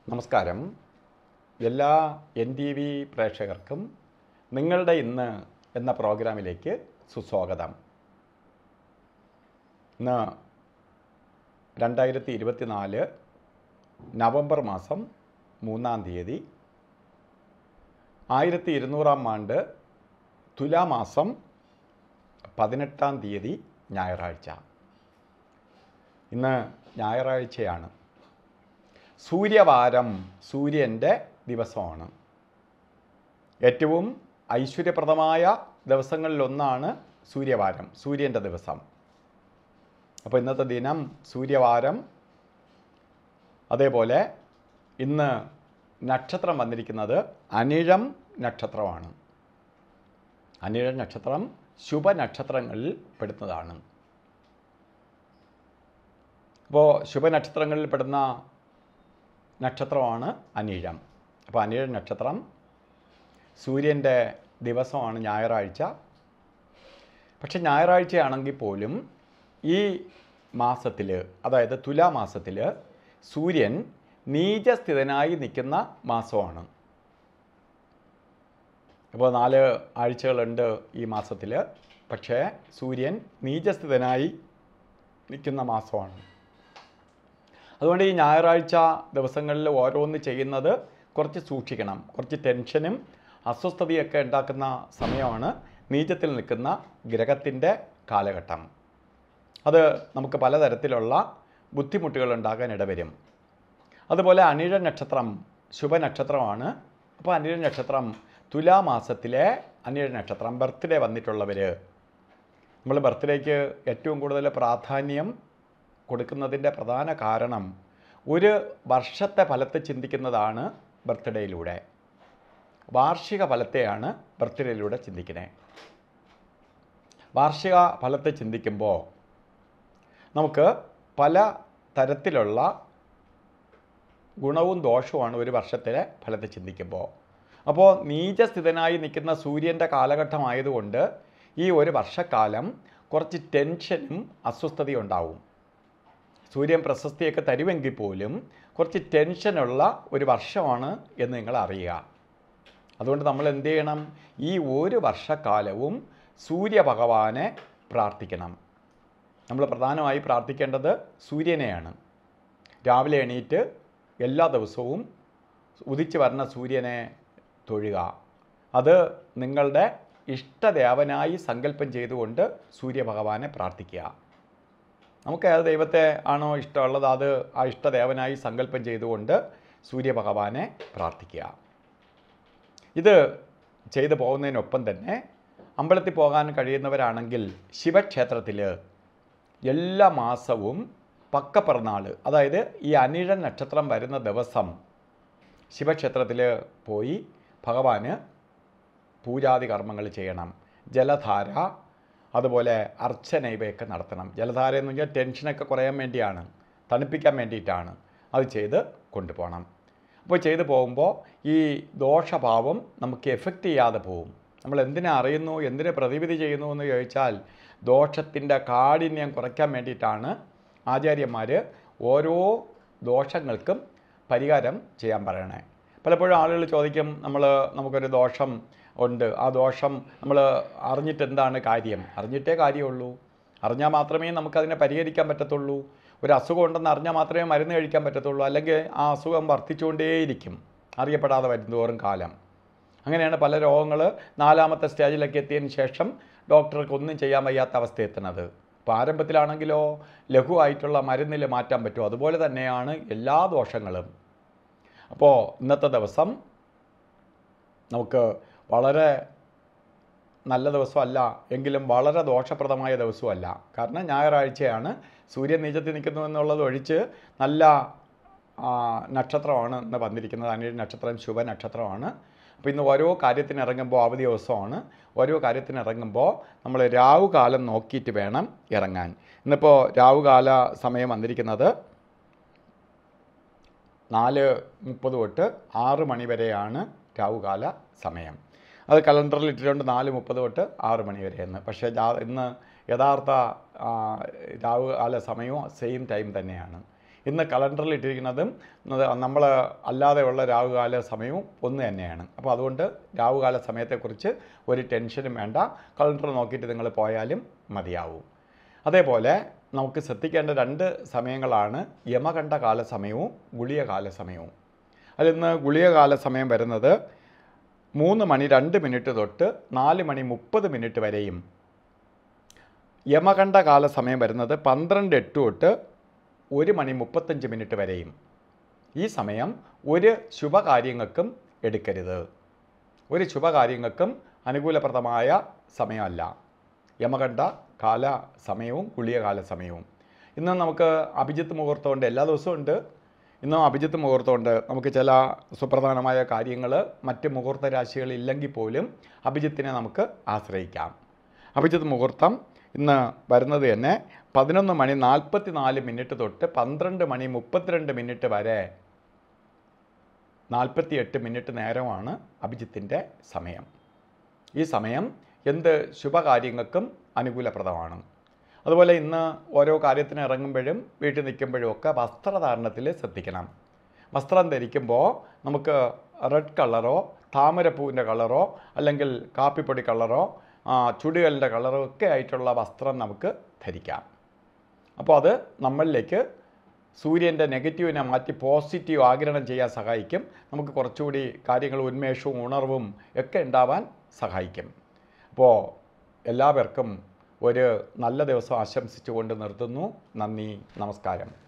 നമസ്കാരം എല്ലാ N T V പ്രേക്ഷകർക്കും നിങ്ങളുടെ ഇന്ന് എന്ന പ്രോഗ്രാമിലേക്ക് സുസ്വാഗതം ഇന്ന് രണ്ടായിരത്തി ഇരുപത്തിനാല് നവംബർ മാസം മൂന്നാം തീയതി ആയിരത്തി ഇരുന്നൂറാം ആണ്ട് തുലാമാസം പതിനെട്ടാം തീയതി ഞായറാഴ്ച ഇന്ന് ഞായറാഴ്ചയാണ് സൂര്യവാരം സൂര്യൻ്റെ ദിവസമാണ് ഏറ്റവും ഐശ്വര്യപ്രദമായ ദിവസങ്ങളിലൊന്നാണ് സൂര്യവാരം സൂര്യൻ്റെ ദിവസം അപ്പോൾ ഇന്നത്തെ ദിനം സൂര്യവാരം അതേപോലെ ഇന്ന് നക്ഷത്രം വന്നിരിക്കുന്നത് അനിഴം നക്ഷത്രമാണ് അനിഴം നക്ഷത്രം ശുഭനക്ഷത്രങ്ങളിൽ പെടുന്നതാണ് അപ്പോൾ ശുഭനക്ഷത്രങ്ങളിൽ പെടുന്ന നക്ഷത്രമാണ് അനിഴം അപ്പോൾ അനിഴ നക്ഷത്രം സൂര്യൻ്റെ ദിവസമാണ് ഞായറാഴ്ച പക്ഷെ ഞായറാഴ്ചയാണെങ്കിൽ പോലും ഈ മാസത്തിൽ അതായത് തുലാമാസത്തിൽ സൂര്യൻ നീചസ്ഥിതനായി നിൽക്കുന്ന മാസമാണ് അപ്പോൾ നാല് ആഴ്ചകളുണ്ട് ഈ മാസത്തിൽ പക്ഷേ സൂര്യൻ നീചസ്ഥിതനായി നിൽക്കുന്ന മാസമാണ് അതുകൊണ്ട് ഈ ഞായറാഴ്ച ദിവസങ്ങളിൽ ഓരോന്ന് ചെയ്യുന്നത് കുറച്ച് സൂക്ഷിക്കണം കുറച്ച് ടെൻഷനും അസ്വസ്ഥതയൊക്കെ ഉണ്ടാക്കുന്ന സമയമാണ് നീചത്തിൽ നിൽക്കുന്ന ഗ്രഹത്തിൻ്റെ കാലഘട്ടം അത് നമുക്ക് പലതരത്തിലുള്ള ബുദ്ധിമുട്ടുകൾ ഉണ്ടാകാൻ ഇടവരും അതുപോലെ അനിഴ നക്ഷത്രം ശുഭനക്ഷത്രമാണ് അപ്പോൾ അനിഴ നക്ഷത്രം തുലാമാസത്തിലെ അനിഴ നക്ഷത്രം ബർത്ത്ഡേ വന്നിട്ടുള്ളവർ നമ്മൾ ബർത്ത്ഡേക്ക് ഏറ്റവും കൂടുതൽ പ്രാധാന്യം കൊടുക്കുന്നതിൻ്റെ പ്രധാന കാരണം ഒരു വർഷത്തെ ഫലത്തെ ചിന്തിക്കുന്നതാണ് ബർത്ത്ഡേയിലൂടെ വാർഷിക ഫലത്തെയാണ് ബർത്ത്ഡേയിലൂടെ ചിന്തിക്കുന്നത് വാർഷിക ഫലത്തെ ചിന്തിക്കുമ്പോൾ നമുക്ക് പല തരത്തിലുള്ള ഗുണവും ദോഷവുമാണ് ഒരു വർഷത്തിലെ ഫലത്തെ ചിന്തിക്കുമ്പോൾ അപ്പോൾ നീചസ്ഥിതനായി നിൽക്കുന്ന സൂര്യൻ്റെ കാലഘട്ടമായതുകൊണ്ട് ഈ ഒരു വർഷക്കാലം കുറച്ച് ടെൻഷനും അസ്വസ്ഥതയും ഉണ്ടാവും സൂര്യൻ പ്രശസ്തിയൊക്കെ തരുമെങ്കിൽ പോലും കുറച്ച് ടെൻഷനുള്ള ഒരു വർഷമാണ് എന്ന് നിങ്ങൾ അറിയുക അതുകൊണ്ട് നമ്മൾ എന്ത് ചെയ്യണം ഈ ഒരു വർഷക്കാലവും സൂര്യഭഗവാനെ പ്രാർത്ഥിക്കണം നമ്മൾ പ്രധാനമായി പ്രാർത്ഥിക്കേണ്ടത് സൂര്യനെയാണ് രാവിലെ എണീറ്റ് എല്ലാ ദിവസവും ഉദിച്ചു വരുന്ന സൂര്യനെ തൊഴുക അത് നിങ്ങളുടെ ഇഷ്ടദേവനായി സങ്കല്പം ചെയ്തുകൊണ്ട് സൂര്യഭഗവാനെ പ്രാർത്ഥിക്കുക നമുക്ക് ഏത് ദൈവത്തെ ആണോ ഇഷ്ടമുള്ളത് അത് ആ ഇഷ്ടദേവനായി സങ്കല്പം ചെയ്തുകൊണ്ട് സൂര്യഭഗവാനെ പ്രാർത്ഥിക്കുക ഇത് ചെയ്തു പോകുന്നതിനൊപ്പം തന്നെ അമ്പലത്തിൽ പോകാൻ കഴിയുന്നവരാണെങ്കിൽ ശിവക്ഷേത്രത്തിൽ എല്ലാ മാസവും പക്കപ്പിറന്നാൾ അതായത് ഈ അനിഴ നക്ഷത്രം വരുന്ന ദിവസം ശിവക്ഷേത്രത്തിൽ പോയി ഭഗവാന് പൂജാതി കർമ്മങ്ങൾ ചെയ്യണം ജലധാര അതുപോലെ അർച്ചന ഇവയൊക്കെ നടത്തണം ജലധാര എന്ന് പറഞ്ഞാൽ ടെൻഷനൊക്കെ കുറയാൻ വേണ്ടിയാണ് തണുപ്പിക്കാൻ വേണ്ടിയിട്ടാണ് അത് ചെയ്ത് കൊണ്ടുപോകണം അപ്പോൾ ചെയ്തു പോകുമ്പോൾ ഈ ദോഷഭാവം നമുക്ക് എഫക്റ്റ് ചെയ്യാതെ പോകും നമ്മൾ എന്തിനെ അറിയുന്നു എന്തിനെ പ്രതിവിധി ചെയ്യുന്നു എന്ന് ചോദിച്ചാൽ ദോഷത്തിൻ്റെ കാഠിന്യം കുറയ്ക്കാൻ വേണ്ടിയിട്ടാണ് ആചാര്യന്മാർ ഓരോ ദോഷങ്ങൾക്കും പരിഹാരം ചെയ്യാൻ പറയണേ പലപ്പോഴും ആളുകൾ ചോദിക്കും നമ്മൾ നമുക്കൊരു ദോഷം ഉണ്ട് ആ ദോഷം നമ്മൾ അറിഞ്ഞിട്ട് എന്താണ് കാര്യം അറിഞ്ഞിട്ടേ കാര്യമുള്ളൂ അറിഞ്ഞാൽ മാത്രമേ നമുക്കതിനെ പരിഹരിക്കാൻ പറ്റത്തുള്ളൂ ഒരു അസുഖം ഉണ്ടെന്ന് അറിഞ്ഞാൽ മാത്രമേ മരുന്ന് കഴിക്കാൻ പറ്റത്തുള്ളൂ അല്ലെങ്കിൽ ആ അസുഖം വർദ്ധിച്ചുകൊണ്ടേയിരിക്കും അറിയപ്പെടാതെ വരുന്നതോറും കാലം അങ്ങനെയാണ് പല രോഗങ്ങൾ നാലാമത്തെ സ്റ്റേജിലൊക്കെ എത്തിയതിന് ശേഷം ഡോക്ടർക്ക് ഒന്നും ചെയ്യാൻ വയ്യാത്ത അവസ്ഥ എത്തുന്നത് അപ്പോൾ ആരംഭത്തിലാണെങ്കിലോ ലഘുവായിട്ടുള്ള മരുന്നിൽ മാറ്റാൻ പറ്റും അതുപോലെ തന്നെയാണ് എല്ലാ ദോഷങ്ങളും അപ്പോൾ ഇന്നത്തെ ദിവസം നമുക്ക് വളരെ നല്ല ദിവസമല്ല എങ്കിലും വളരെ ദോഷപ്രദമായ ദിവസമല്ല കാരണം ഞായറാഴ്ചയാണ് സൂര്യൻ നീചത്തിൽ നിൽക്കുന്നു എന്നുള്ളത് ഒഴിച്ച് നല്ല ആ, നക്ഷത്രമാണ് ഇന്ന് വന്നിരിക്കുന്നത് അനിഴ നക്ഷത്രം ശുഭ നക്ഷത്രമാണ് അപ്പോൾ ഇന്ന് ഓരോ കാര്യത്തിന് ഇറങ്ങുമ്പോൾ അവധി ദിവസമാണ് ഓരോ കാര്യത്തിന് ഇറങ്ങുമ്പോൾ നമ്മൾ രാവുകാലം നോക്കിയിട്ട് വേണം ഇറങ്ങാൻ ഇന്നിപ്പോൾ രാവുകാല സമയം വന്നിരിക്കുന്നത് നാല് മുപ്പത് തൊട്ട് ആറ് മണി വരെയാണ് രാവുകാല സമയം അത് കലണ്ടറിൽ ഇട്ടിട്ടുണ്ട് നാല് മുപ്പത് തൊട്ട് ആറ് മണി വരെയെന്ന് പക്ഷേ ജാ- ഇന്ന് യഥാർത്ഥ ആ, രാവുകാല സമയവും സെയിം ടൈം തന്നെയാണ് ഇന്ന് കലണ്ടറിൽ ഇട്ടിരിക്കുന്നതും നമ്മൾ അല്ലാതെയുള്ള രാവുകാല സമയവും ഒന്ന് തന്നെയാണ് അപ്പോൾ അതുകൊണ്ട് രാവുകാല സമയത്തെക്കുറിച്ച് ഒരു ടെൻഷനും വേണ്ട കലണ്ടർ നോക്കിയിട്ട് നിങ്ങൾ പോയാലും മതിയാവും അതേപോലെ നമുക്ക് ശ്രദ്ധിക്കേണ്ട രണ്ട് സമയങ്ങളാണ് യമകണ്ഠ കാല സമയവും ഗുളിക കാല സമയവും അതിന്ന് ഗുളിക കാല സമയം വരുന്നത് മൂന്ന് മണി രണ്ട് മിനിറ്റ് തൊട്ട് നാല് മണി മുപ്പത് മിനിറ്റ് വരെയും യമകണ്ഠ കാല സമയം വരുന്നത് പന്ത്രണ്ട് എട്ട് തൊട്ട് ഒരു മണി മുപ്പത്തഞ്ച് മിനിറ്റ് വരെയും ഈ സമയം ഒരു ശുഭകാര്യങ്ങൾക്കും എടുക്കരുത് ഒരു ശുഭകാര്യങ്ങൾക്കും അനുകൂലപ്രദമായ സമയമല്ല യമകണ്ഠ കാല സമയവും ഗുളിക കാല സമയവും ഇന്ന് നമുക്ക് അഭിജിത്ത് മുഹൂർത്തമുണ്ട് എല്ലാ ദിവസവും ഉണ്ട് ഇന്നും അഭിജിത്ത് മുഹൂർത്തമുണ്ട് നമുക്ക് ചില സുപ്രധാനമായ കാര്യങ്ങൾ മറ്റ് മുഹൂർത്ത രാശികളില്ലെങ്കിൽ പോലും അഭിജിത്തിനെ നമുക്ക് ആശ്രയിക്കാം അഭിജിത്ത് മുഹൂർത്തം ഇന്ന് വരുന്നത് തന്നെ പതിനൊന്ന് മണി നാൽപ്പത്തി നാല് മിനിറ്റ് തൊട്ട് പന്ത്രണ്ട് മണി മുപ്പത്തിരണ്ട് മിനിറ്റ് വരെ നാൽപ്പത്തി എട്ട് മിനിറ്റ് നേരമാണ് അഭിജിത്തിൻ്റെ സമയം ഈ സമയം എന്ത് ശുഭകാര്യങ്ങൾക്കും അനുകൂലപ്രദമാണ് അതുപോലെ ഇന്ന് ഓരോ കാര്യത്തിന് ഇറങ്ങുമ്പോഴും വീട്ടിൽ നിൽക്കുമ്പോഴും ഒക്കെ വസ്ത്രധാരണത്തിൽ ശ്രദ്ധിക്കണം വസ്ത്രം ധരിക്കുമ്പോൾ നമുക്ക് റെഡ് കളറോ താമരപ്പൂവിൻ്റെ കളറോ അല്ലെങ്കിൽ കാപ്പിപ്പൊടി കളറോ ആ, ചുടുകലിൻ്റെ കളറോ ഒക്കെ ആയിട്ടുള്ള വസ്ത്രം നമുക്ക് ധരിക്കാം അപ്പോൾ അത് നമ്മളിലേക്ക് സൂര്യൻ്റെ നെഗറ്റീവിനെ മാറ്റി പോസിറ്റീവ് ആഗിരണം ചെയ്യാൻ സഹായിക്കും നമുക്ക് കുറച്ചുകൂടി കാര്യങ്ങൾ ഉന്മേഷവും ഉണർവും ഒക്കെ ഉണ്ടാവാൻ സഹായിക്കും അപ്പോൾ എല്ലാവർക്കും ഒരു നല്ല ദിവസം ആശംസിച്ചുകൊണ്ട് നിർത്തുന്നു നന്ദി നമസ്കാരം